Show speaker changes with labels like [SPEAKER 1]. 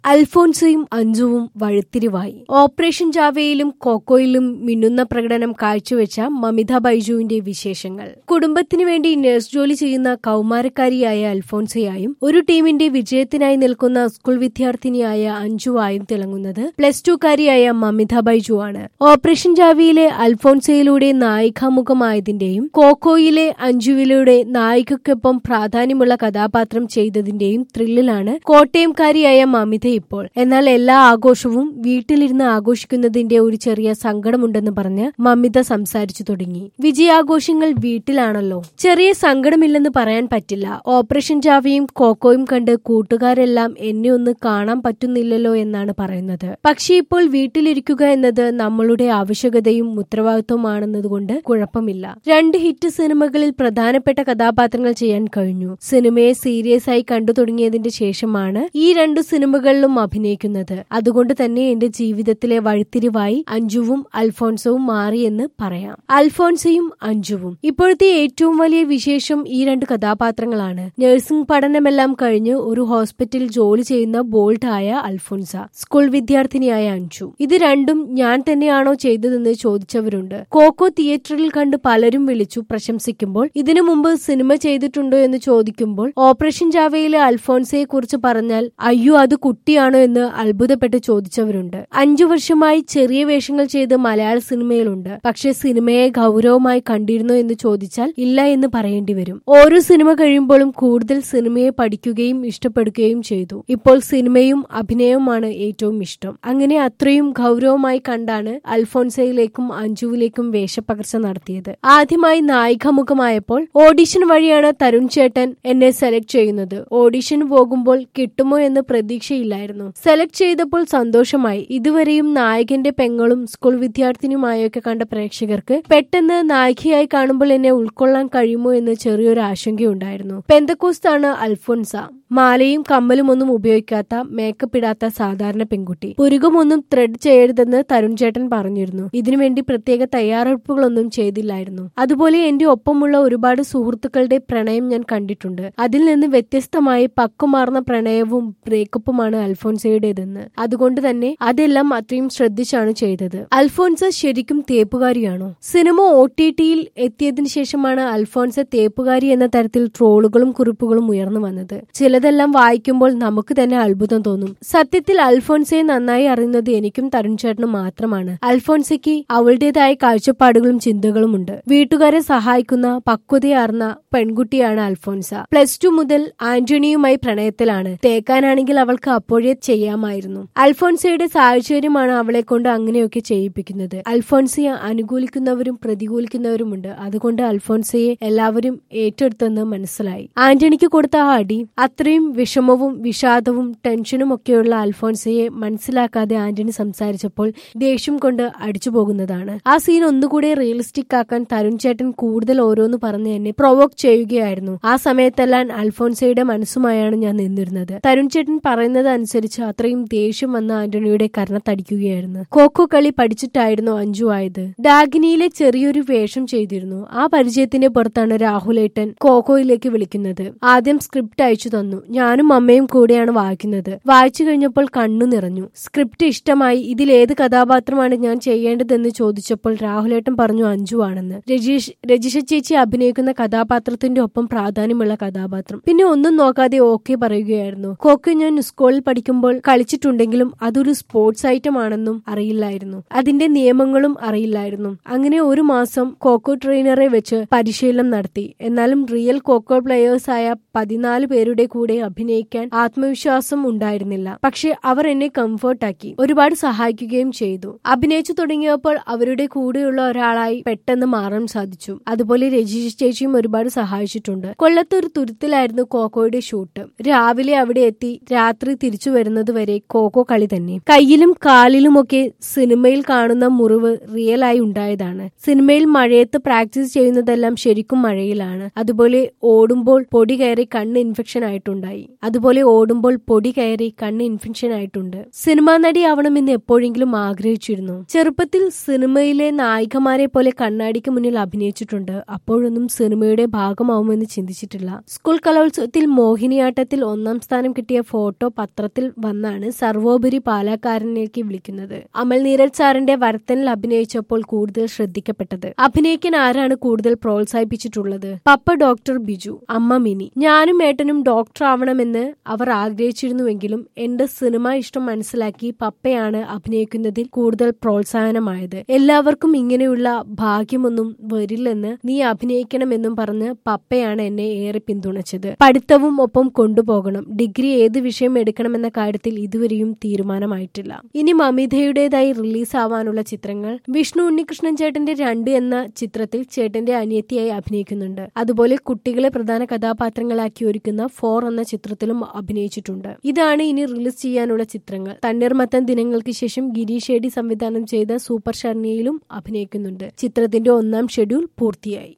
[SPEAKER 1] അൽഫോൻസയും അഞ്ജുവും വഴിത്തിരിവായി operation ജാവയിലും കോക്കോയിലും മിന്നുന്ന പ്രകടനം കാഴ്ചവെച്ച മമിത ബൈജുവിന്റെ വിശേഷങ്ങൾ കുടുംബത്തിനു വേണ്ടി നഴ്സ് ജോലി ചെയ്യുന്ന കൌമാരക്കാരിയായ അൽഫോൻസയായും ഒരു ടീമിന്റെ വിജയത്തിനായി നിൽക്കുന്ന സ്കൂൾ വിദ്യാർത്ഥിനിയായ അഞ്ജുവായും തിളങ്ങുന്നത് പ്ലസ് ടുക്കാരിയായ മമിത ബൈജു ആണ് ഓപ്പറേഷൻ ജാവയിലെ അൽഫോൻസയിലൂടെ നായികാമുഖമായതിന്റെയും കോക്കോയിലെ അഞ്ജുവിലൂടെ നായികയ്ക്കൊപ്പം പ്രാധാന്യമുള്ള കഥാപാത്രം ചെയ്തതിന്റെയും ത്രില്ലിലാണ് കോട്ടയംകാരിയായ മമിത ഇപ്പോൾ എന്നാൽ എല്ലാ ആഘോഷവും വീട്ടിലിരുന്ന് ആഘോഷിക്കുന്നതിന്റെ ഒരു ചെറിയ സങ്കടമുണ്ടെന്ന് പറഞ്ഞ് മമിത സംസാരിച്ചു തുടങ്ങി വിജയാഘോഷങ്ങൾ വീട്ടിലാണല്ലോ ചെറിയ സങ്കടമില്ലെന്ന് പറയാൻ പറ്റില്ല ഓപ്പറേഷൻ ജാവയും കോക്കോയും കണ്ട് കൂട്ടുകാരെല്ലാം എന്നെ ഒന്ന് കാണാൻ പറ്റുന്നില്ലല്ലോ എന്നാണ് പറയുന്നത് പക്ഷേ ഇപ്പോൾ വീട്ടിലിരിക്കുക എന്നത് നമ്മളുടെ ആവശ്യകതയും ഉത്തരവാദിത്വമാണെന്നതുകൊണ്ട് കുഴപ്പമില്ല രണ്ട് ഹിറ്റ് സിനിമകളിൽ പ്രധാനപ്പെട്ട കഥാപാത്രങ്ങൾ ചെയ്യാൻ കഴിഞ്ഞു സിനിമയെ സീരിയസ് ആയി കണ്ടു തുടങ്ങിയതിന്റെ ശേഷമാണ് ഈ രണ്ടു സിനിമകളിലും അഭിനയിക്കുന്നത് അതുകൊണ്ട് തന്നെ എന്റെ ജീവിതത്തിലെ വഴിത്തിരിവായി അഞ്ജുവും അൽഫോൺസവും മാറിയെന്ന് പറയാം അൽഫോൺസയും അഞ്ജുവും ഇപ്പോഴത്തെ ഏറ്റവും വലിയ വിശേഷം ഈ രണ്ട് കഥാപാത്രങ്ങളാണ് നഴ്സിംഗ് പഠനമെല്ലാം കഴിഞ്ഞ് ഒരു ഹോസ്പിറ്റലിൽ ജോലി ചെയ്യുന്ന ബോൾഡ് ആയ അൽഫോൺസ സ്കൂൾ വിദ്യാർത്ഥിനിയായ അഞ്ജു ഇത് രണ്ടും ഞാൻ തന്നെയാണോ ചെയ്തതെന്ന് ചോദിച്ചവരുണ്ട് കോക്കോ തിയേറ്ററിൽ കണ്ട് പലരും വിളിച്ചു പ്രശംസിക്കുമ്പോൾ ഇതിനു മുമ്പ് സിനിമ ചെയ്തിട്ടുണ്ടോ എന്ന് ചോദിക്കുമ്പോൾ ഓപ്പറേഷൻ ജാവയിലെ അൽഫോൺസയെ കുറിച്ച് പറഞ്ഞാൽ അയ്യോ അത് കുട്ടിയാണോ എന്ന് അത്ഭുതപ്പെട്ട് ചോദിച്ചവരുണ്ട് അഞ്ചു വർഷമായി ചെറിയ വേഷങ്ങൾ ചെയ്ത് മലയാള സിനിമയിലുണ്ട് പക്ഷെ സിനിമയെ ഗൗരവമായി കണ്ടിരുന്നോ എന്ന് ചോദിച്ചാൽ ഇല്ല എന്ന് പറയേണ്ടി വരും ഓരോ സിനിമ കഴിയുമ്പോഴും കൂടുതൽ സിനിമയെ പഠിക്കുകയും ഇഷ്ടപ്പെടുകയും ചെയ്തു ഇപ്പോൾ സിനിമയും അഭിനയവുമാണ് ഏറ്റവും ഇഷ്ടം അങ്ങനെ അത്രയും ഗൗരവമായി കണ്ടാണ് അൽഫോൺസയിലേക്കും അഞ്ജുവിലേക്കും വേഷപ്പകർച്ച നടത്തിയത് ആദ്യമായി നായികമുഖമായപ്പോൾ ഓഡിഷൻ വഴിയാണ് തരുൺ ചേട്ടൻ എന്നെ സെലക്ട് ചെയ്യുന്നത് ഓഡിഷന് പോകുമ്പോൾ കിട്ടുമോ എന്ന് പ്രതീക്ഷയില്ലായിരുന്നു സെലക്ട് ചെയ്തപ്പോൾ സന്തോഷമായി ഇതുവരെയും നായകന്റെ പെങ്ങളും സ്കൂൾ വിദ്യാർത്ഥിനിയുമായൊക്കെ കണ്ട പ്രേക്ഷകർക്ക് പെട്ടെന്ന് നായികയായി കാണുമ്പോൾ എന്നെ ഉൾക്കൊള്ളാൻ കഴിയുമോ എന്ന് ചെറിയൊരു ആശങ്കയുണ്ടായിരുന്നു പെന്തക്കോസ്താണ് അൽഫോൻസ മാലയും കമ്മലും ഒന്നും ഉപയോഗിക്കാത്ത മേക്കപ്പ് ഇടാത്ത സാധാരണ പെൺകുട്ടി പുരുകമൊന്നും ത്രെഡ് ചെയ്യരുതെന്ന് തരുൺ ചേട്ടൻ പറഞ്ഞിരുന്നു ഇതിനുവേണ്ടി പ്രത്യേക തയ്യാറെടുപ്പുകളൊന്നും ചെയ്തില്ലായിരുന്നു അതുപോലെ എന്റെ ഒപ്പമുള്ള ഒരുപാട് സുഹൃത്തുക്കളുടെ പ്രണയം ഞാൻ കണ്ടിട്ടുണ്ട് അതിൽ നിന്ന് വ്യത്യസ്തമായി പക്കുമാർന്ന പ്രണയവും ബ്രേക്കപ്പുമാണ് അൽഫോൻസയുടേതെന്ന് അതുകൊണ്ട് തന്നെ അതെല്ലാം അത്രയും ശ്രദ്ധിച്ചാണ് ചെയ്തത് അൽഫോൻസ ശരിക്കും തേപ്പുകാരിയാണോ സിനിമ ഒ ടി ടിയിൽ എത്തിയതിനു ശേഷമാണ് അൽഫോൻസ തേപ്പുകാരി എന്ന തരത്തിൽ ട്രോളുകളും കുറിപ്പുകളും ഉയർന്നു വന്നത് ചിലതെല്ലാം വായിക്കുമ്പോൾ നമുക്ക് തന്നെ അത്ഭുതം തോന്നും സത്യത്തിൽ അൽഫോൻസയെ നന്നായി അറിയുന്നത് എനിക്കും തരുൺ ചേട്ടനും മാത്രമാണ് അൽഫോൻസയ്ക്ക് അവളുടേതായ കാഴ്ചപ്പാടുകളും ചിന്തകളും ഉണ്ട് വീട്ടുകാരെ സഹായിക്കുന്ന പക്വതയാർന്ന പെൺകുട്ടിയാണ് അൽഫോൻസ പ്ലസ് ടു മുതൽ ആന്റണിയുമായി പ്രണയത്തിലാണ് തേക്കാനാണെങ്കിൽ അവൾക്ക് അപ്പോഴേ ചെയ്യാമായിരുന്നു അൽഫോൻസയുടെ സാഹചര്യമാണ് അവളെ കൊണ്ട് അങ്ങനെയൊക്കെ ചെയ്യിപ്പിക്കുന്നത് അൽഫോൻസയെ അനുകൂലിക്കുന്നവരും പ്രതികൂലിക്കുന്നവരുമുണ്ട് അതുകൊണ്ട് അൽഫോൻസയെ എല്ലാവരും ഏറ്റെടുത്തെന്ന് മനസ്സിലായി ആന്റണിക്ക് കൊടുത്ത ആ അടി അത്രയും വിഷമവും വിഷാദവും ടെൻഷനും ഒക്കെയുള്ള അൽഫോൻസയെ മനസ്സിലാക്കാതെ ആന്റണി സംസാരിച്ചപ്പോൾ ദേഷ്യം കൊണ്ട് അടിച്ചു പോകുന്നതാണ് ആ സീൻ ഒന്നുകൂടെ റിയലിസ്റ്റിക് ആക്കാൻ തരുൺ ചേട്ടൻ കൂടുതൽ ഓരോന്ന് പറഞ്ഞ് എന്നെ പ്രൊവോക്ക് ചെയ്യുകയായിരുന്നു ആ സമയത്തെല്ലാം അൽഫോൻസയുടെ മനസ്സുമായാണ് ഞാൻ നിന്നിരുന്നത് തരുൺ ചേട്ടൻ പറയുന്നത് അനുസരിച്ച് അത്രയും ദേഷ്യം വന്ന ആന്റണിയുടെ കർണത്തടിക്കുകയായിരുന്നു കോക്കോ കളി പഠിച്ചിട്ടായിരുന്നു അഞ്ജു ആയത് ഡാഗിനിയിലെ ചെറിയൊരു വേഷം ചെയ്തിരുന്നു ആ പരിചയത്തിന്റെ പുറത്താണ് രാഹുലേട്ടൻ കോക്കോയിലേക്ക് വിളിക്കുന്നത് ആദ്യം സ്ക്രിപ്റ്റ് അയച്ചു തന്നു ഞാനും അമ്മയും കൂടെയാണ് വായിക്കുന്നത് വായിച്ചു കഴിഞ്ഞപ്പോൾ കണ്ണു നിറഞ്ഞു സ്ക്രിപ്റ്റ് ഇഷ്ടമായി ഇതിൽ ഏത് കഥാപാത്രമാണ് ഞാൻ ചെയ്യേണ്ടതെന്ന് ചോദിച്ചപ്പോൾ രാഹുലേട്ടൻ പറഞ്ഞു അഞ്ജു ആണെന്ന് രജീഷ് രജിഷ ചേച്ചി അഭിനയിക്കുന്ന കഥാപാത്രത്തിന്റെ ഒപ്പം പ്രാധാന്യമുള്ള കഥാപാത്രം പിന്നെ ഒന്നും നോക്കാതെ ഓക്കെ പറയുകയായിരുന്നു കോക്കെ ഞാൻ സ്കൂളിൽ പഠിക്കുമ്പോൾ കളിച്ചിട്ടുണ്ടെങ്കിലും അതൊരു സ്പോർട്സ് ഐറ്റം ആണെന്നും അറിയില്ലായിരുന്നു അതിന്റെ നിയമങ്ങളും അറിയില്ലായിരുന്നു അങ്ങനെ ഒരു മാസം കോക്കോ ട്രെയിനറെ വെച്ച് പരിശീലനം നടത്തി എന്നാലും റിയൽ കോക്കോ പ്ലെയേഴ്സ് ആയ പതിനാല് പേരുടെ കൂടെ അഭിനയിക്കാൻ ആത്മവിശ്വാസം ഉണ്ടായിരുന്നില്ല പക്ഷെ അവർ എന്നെ കംഫർട്ടാക്കി ഒരുപാട് സഹായിക്കുകയും ചെയ്തു അഭിനയിച്ചു തുടങ്ങിയപ്പോൾ അവരുടെ കൂടെയുള്ള ഒരാളായി പെട്ടെന്ന് മാറാൻ സാധിച്ചു അതുപോലെ രജീഷ് ചേച്ചിയും ഒരുപാട് സഹായിച്ചിട്ടുണ്ട് കൊല്ലത്ത് ഒരു തുരുത്തിലായിരുന്നു കോക്കോയുടെ ഷൂട്ട് രാവിലെ അവിടെ എത്തി രാത്രി തിരിച്ചു വരുന്നത് വരെ കോക്കോ കളി തന്നെ കയ്യിലും കാലിലുമൊക്കെ സിനിമയിൽ കാണുന്ന മുറിവ് റിയൽ ആയി ഉണ്ടായതാണ് സിനിമയിൽ മഴയത്ത് പ്രാക്ടീസ് ചെയ്യുന്നതെല്ലാം ശരിക്കും മഴയിലാണ് അതുപോലെ ഓടുമ്പോൾ പൊടി കയറി കണ്ണ് ഇൻഫെക്ഷൻ ആയിട്ടുണ്ടായി അതുപോലെ ഓടുമ്പോൾ പൊടി കയറി കണ്ണ് ഇൻഫെക്ഷൻ ആയിട്ടുണ്ട് സിനിമാ നടി ആവണമെന്ന് എപ്പോഴെങ്കിലും ആഗ്രഹിച്ചിരുന്നു ചെറുപ്പത്തിൽ സിനിമയിലെ നായികമാരെ പോലെ കണ്ണാടിക്ക് മുന്നിൽ അഭിനയിച്ചിട്ടുണ്ട് അപ്പോഴൊന്നും സിനിമയുടെ ഭാഗമാവുമെന്ന് ചിന്തിച്ചിട്ടില്ല സ്കൂൾ കലോത്സവത്തിൽ മോഹിനിയാട്ടത്തിൽ ഒന്നാം സ്ഥാനം കിട്ടിയ ഫോട്ടോ പത്രത്തിൽ ചിത്രത്തിൽ വന്നാണ് സർവോപരി പാലക്കാരനിലേക്ക് വിളിക്കുന്നത് അമൽ നീരജ് സാറിന്റെ വരത്തനിൽ അഭിനയിച്ചപ്പോൾ കൂടുതൽ ശ്രദ്ധിക്കപ്പെട്ടത് അഭിനയിക്കാൻ ആരാണ് കൂടുതൽ പ്രോത്സാഹിപ്പിച്ചിട്ടുള്ളത് പപ്പ ഡോക്ടർ ബിജു അമ്മ മിനി ഞാനും ഏട്ടനും ഡോക്ടർ ആവണമെന്ന് അവർ ആഗ്രഹിച്ചിരുന്നുവെങ്കിലും എന്റെ സിനിമ ഇഷ്ടം മനസ്സിലാക്കി പപ്പയാണ് അഭിനയിക്കുന്നതിൽ കൂടുതൽ പ്രോത്സാഹനമായത് എല്ലാവർക്കും ഇങ്ങനെയുള്ള ഭാഗ്യമൊന്നും വരില്ലെന്ന് നീ അഭിനയിക്കണമെന്നും പറഞ്ഞ് പപ്പയാണ് എന്നെ ഏറെ പിന്തുണച്ചത് പഠിത്തവും ഒപ്പം കൊണ്ടുപോകണം ഡിഗ്രി ഏത് വിഷയം എടുക്കണമെന്ന കാര്യത്തിൽ ഇതുവരെയും തീരുമാനമായിട്ടില്ല ഇനി മമിതയുടേതായി റിലീസ് ആവാനുള്ള ചിത്രങ്ങൾ വിഷ്ണു ഉണ്ണികൃഷ്ണൻ ചേട്ടന്റെ രണ്ട് എന്ന ചിത്രത്തിൽ ചേട്ടന്റെ അനിയത്തിയായി അഭിനയിക്കുന്നുണ്ട് അതുപോലെ കുട്ടികളെ പ്രധാന കഥാപാത്രങ്ങളാക്കി ഒരുക്കുന്ന ഫോർ എന്ന ചിത്രത്തിലും അഭിനയിച്ചിട്ടുണ്ട് ഇതാണ് ഇനി റിലീസ് ചെയ്യാനുള്ള ചിത്രങ്ങൾ തണ്ണീർമത്തൻ ദിനങ്ങൾക്ക് ശേഷം ഗിരീഷ് ഷേഡി സംവിധാനം ചെയ്ത സൂപ്പർ ഷർണിയയിലും അഭിനയിക്കുന്നുണ്ട് ചിത്രത്തിന്റെ ഒന്നാം ഷെഡ്യൂൾ പൂർത്തിയായി